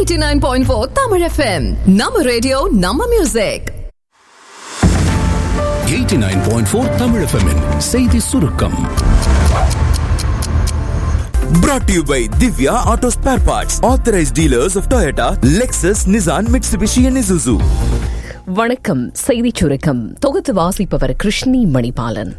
Eighty nine point four Tamil FM நம்ம radio நம்ம music 89.4 Tamil FM -இன் செய்தி சுருக்கம் Brought to you by Divya Auto Spare Parts, authorized dealers of Toyota, Lexus, Nissan, Mitsubishi, and Isuzu. வணக்கம் செய்திச் சுருக்கம் தொகுத்து வாசிப்பவர் கிருஷ்ணி மணிபாலன்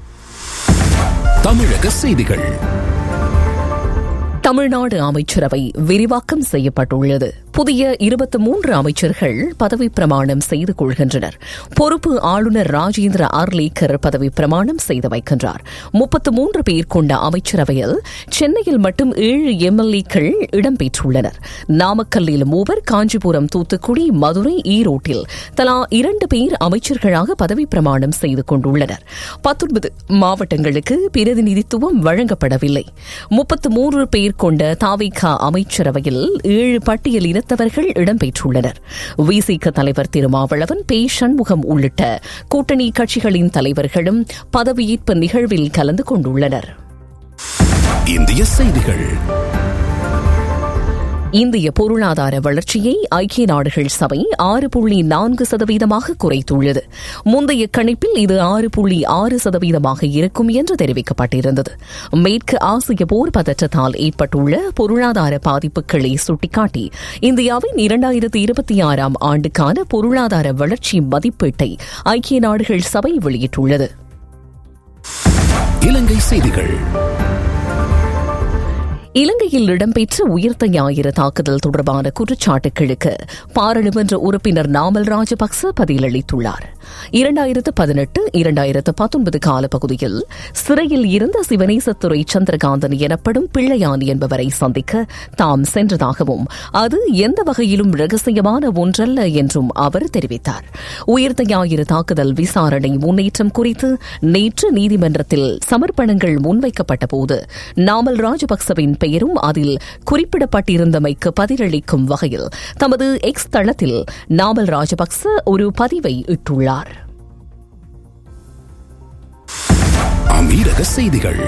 தமிழக செய்திகள் தமிழ்நாடு அமைச்சரவை விரிவாக்கம் செய்யப்பட்டுள்ளது புதிய இருபத்தி மூன்று அமைச்சர்கள் பதவி பிரமாணம் செய்து கொள்கின்றனர் பொறுப்பு ஆளுநர் ராஜேந்திர ஆர்லேக்கர் பதவி பிரமாணம் செய்து வைக்கின்றார் முப்பத்து மூன்று பேர் கொண்ட அமைச்சரவையில் சென்னையில் மட்டும் ஏழு எம்எல்ஏக்கள் இடம்பெற்றுள்ளனர் நாமக்கல்லில் மூவர் காஞ்சிபுரம் தூத்துக்குடி மதுரை ஈரோட்டில் தலா இரண்டு பேர் அமைச்சர்களாக பதவி பிரமாணம் செய்து கொண்டுள்ளனர் பத்தொன்பது மாவட்டங்களுக்கு பிரதிநிதித்துவம் வழங்கப்படவில்லை முப்பத்து மூன்று பேர் கொண்ட தாவிகா அமைச்சரவையில் ஏழு பட்டியல் இனத்தவர்கள் இடம்பெற்றுள்ளனர் விசிக தலைவர் திருமாவளவன் பே சண்முகம் உள்ளிட்ட கூட்டணி கட்சிகளின் தலைவர்களும் பதவியேற்பு நிகழ்வில் கலந்து கொண்டுள்ளனர் இந்திய செய்திகள் இந்திய பொருளாதார வளர்ச்சியை ஐக்கிய நாடுகள் சபை ஆறு புள்ளி நான்கு சதவீதமாக குறைத்துள்ளது முந்தைய கணிப்பில் இது ஆறு புள்ளி ஆறு சதவீதமாக இருக்கும் என்று தெரிவிக்கப்பட்டிருந்தது மேற்கு ஆசிய போர் பதற்றத்தால் ஏற்பட்டுள்ள பொருளாதார பாதிப்புகளை சுட்டிக்காட்டி இந்தியாவின் இரண்டாயிரத்தி இருபத்தி ஆறாம் ஆண்டுக்கான பொருளாதார வளர்ச்சி மதிப்பீட்டை ஐக்கிய நாடுகள் சபை வெளியிட்டுள்ளது இலங்கை செய்திகள் இலங்கையில் இடம்பெற்ற உயிர்த்த ஞாயிறு தாக்குதல் தொடர்பான குற்றச்சாட்டுகளுக்கு பாராளுமன்ற உறுப்பினர் நாமல் ராஜபக்ச பதிலளித்துள்ளார் இரண்டாயிரத்து பதினெட்டு இரண்டாயிரத்து பத்தொன்பது காலப்பகுதியில் சிறையில் இருந்த சிவனேசத்துறை சந்திரகாந்தன் எனப்படும் பிள்ளையான் என்பவரை சந்திக்க தாம் சென்றதாகவும் அது எந்த வகையிலும் ரகசியமான ஒன்றல்ல என்றும் அவர் தெரிவித்தார் உயிர்த்த ஞாயிறு தாக்குதல் விசாரணை முன்னேற்றம் குறித்து நேற்று நீதிமன்றத்தில் சமர்ப்பணங்கள் முன்வைக்கப்பட்ட போது நாமல் ராஜபக்சவின் பெயரும் அதில் குறிப்பிடப்பட்டிருந்தமைக்கு பதிலளிக்கும் வகையில் தமது எக்ஸ் தளத்தில் நாமல் ராஜபக்ச ஒரு பதிவை இட்டுள்ளார் அமீரக செய்திகள்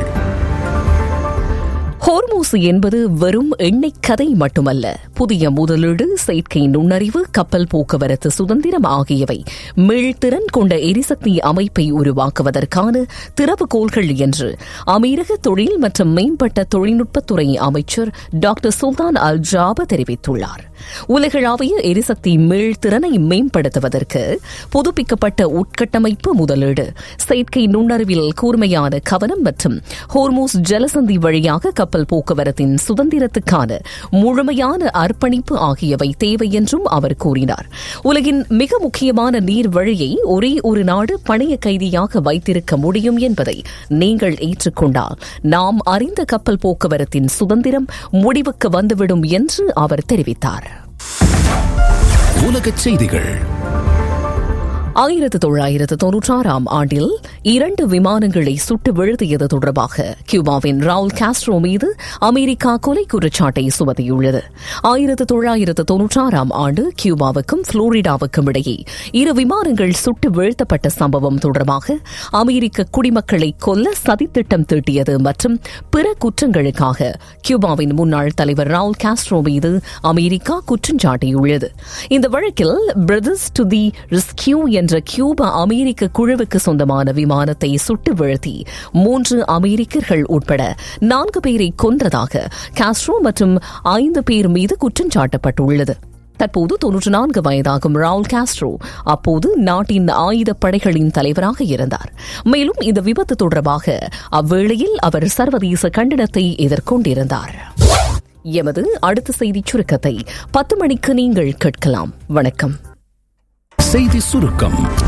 ஹோர்மூஸ் என்பது வெறும் எண்ணெய் கதை மட்டுமல்ல புதிய முதலீடு செயற்கை நுண்ணறிவு கப்பல் போக்குவரத்து சுதந்திரம் ஆகியவை மீள்திறன் கொண்ட எரிசக்தி அமைப்பை உருவாக்குவதற்கான திறவுகோள்கள் என்று அமீரக தொழில் மற்றும் மேம்பட்ட தொழில்நுட்பத்துறை அமைச்சர் டாக்டர் சுல்தான் அல் ஜாப தெரிவித்துள்ளார் உலகளாவிய எரிசக்தி மீள்திறனை மேம்படுத்துவதற்கு புதுப்பிக்கப்பட்ட உட்கட்டமைப்பு முதலீடு செயற்கை நுண்ணறிவில் கூர்மையான கவனம் மற்றும் ஹோர்மூஸ் ஜலசந்தி வழியாக கப்பல் போக்குவரத்தின் சுதந்திரத்துக்கான முழுமையான அர்ப்பணிப்பு ஆகியவை தேவை என்றும் அவர் கூறினார் உலகின் மிக முக்கியமான நீர் வழியை ஒரே ஒரு நாடு பணைய கைதியாக வைத்திருக்க முடியும் என்பதை நீங்கள் ஏற்றுக்கொண்டால் நாம் அறிந்த கப்பல் போக்குவரத்தின் சுதந்திரம் முடிவுக்கு வந்துவிடும் என்று அவர் தெரிவித்தார் உலகச் செய்திகள் ஆயிரத்து தொள்ளாயிரத்து தொன்னூற்றாறாம் ஆண்டில் இரண்டு விமானங்களை சுட்டு வீழ்த்தியது தொடர்பாக கியூபாவின் ரவுல் காஸ்ட்ரோ மீது அமெரிக்கா கொலை குற்றச்சாட்டை சுமத்தியுள்ளது ஆயிரத்து தொள்ளாயிரத்து தொன்னூற்றாறாம் ஆண்டு கியூபாவுக்கும் புளோரிடாவுக்கும் இடையே இரு விமானங்கள் சுட்டு வீழ்த்தப்பட்ட சம்பவம் தொடர்பாக அமெரிக்க குடிமக்களை கொல்ல சதித்திட்டம் தீட்டியது மற்றும் பிற குற்றங்களுக்காக கியூபாவின் முன்னாள் தலைவர் ரவுல் காஸ்ட்ரோ மீது அமெரிக்கா குற்றம் சாட்டியுள்ளது இந்த வழக்கில் பிரதர்ஸ் டு தி ரெஸ்கியூ என்ற கியூபா அமெரிக்க குழுவுக்கு சொந்தமான விமானத்தை சுட்டு வீழ்த்தி மூன்று அமெரிக்கர்கள் உட்பட நான்கு பேரை கொன்றதாக காஸ்ட்ரோ மற்றும் ஐந்து பேர் மீது குற்றம் சாட்டப்பட்டுள்ளது தற்போது தொன்னூற்று நான்கு வயதாகும் ராவுல் காஸ்ட்ரோ அப்போது நாட்டின் ஆயுதப் படைகளின் தலைவராக இருந்தார் மேலும் இந்த விபத்து தொடர்பாக அவ்வேளையில் அவர் சர்வதேச கண்டனத்தை எதிர்கொண்டிருந்தார் எமது அடுத்த செய்திச் சுருக்கத்தை பத்து மணிக்கு நீங்கள் கேட்கலாம் வணக்கம் செய்தி சுருக்கம்